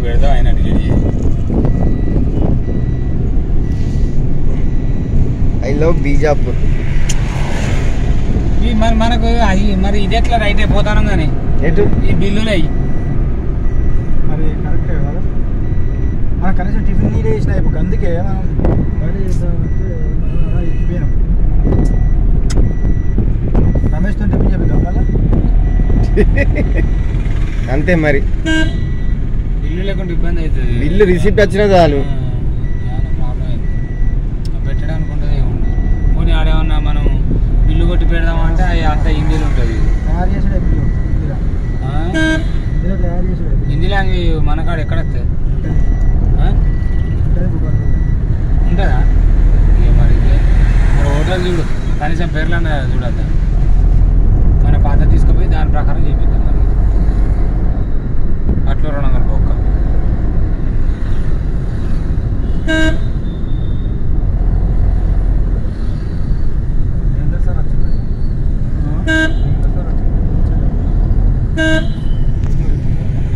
పెడదాం ఆయన డిలీట్ చేసి ఐ లవ్ బీజాపూర్ ఈ మరి మనకు అవి మరి ఇది ఎట్లా రైట్ అయిపోతాను కానీ ఎటు ఈ బిల్లులు అయ్యి అది కరెక్టే కదా మన కనీసం టిఫిన్ నీడే చేసిన అయిపోయి అందుకే మనం బయట చేద్దామంటే మనం అలా ఎక్కిపోయినాం రమేష్ తో టిఫిన్ చెప్పిద్దాం మళ్ళా అంతే మరి బిల్లు లేకుండా ఇబ్బంది అవుతుంది బిల్లు రిసిప్ట్ వచ్చినా చాలు ఆ, చాలా ప్రాబ్లం అవుతుంది పెట్టడానికి ఉంటుంది ఏముండదు పోనీ ఆడేమన్నా మనం బిల్లు కొట్టి పెడదామంటే అది అంత హిందీలో ఉంటుంది తయారు చేసుడే బిల్లు ఇందులో ఆ? ఇందులో తయారు చేసుడే బిల్లు. హిందీలో అవి మన కాడ ఎక్కడ వస్తాయి ఉంటుంది. ఆ? ఉంటుంది గూగుల్ లో. ఉంటుందా ఇక మరి ఇదే. మరి హోటల్ చూడు కనీసం పేర్లు అన్న చూడద్దా మన పాత తీసుకుపోయి దాని ప్రకారం చేపిద్దాం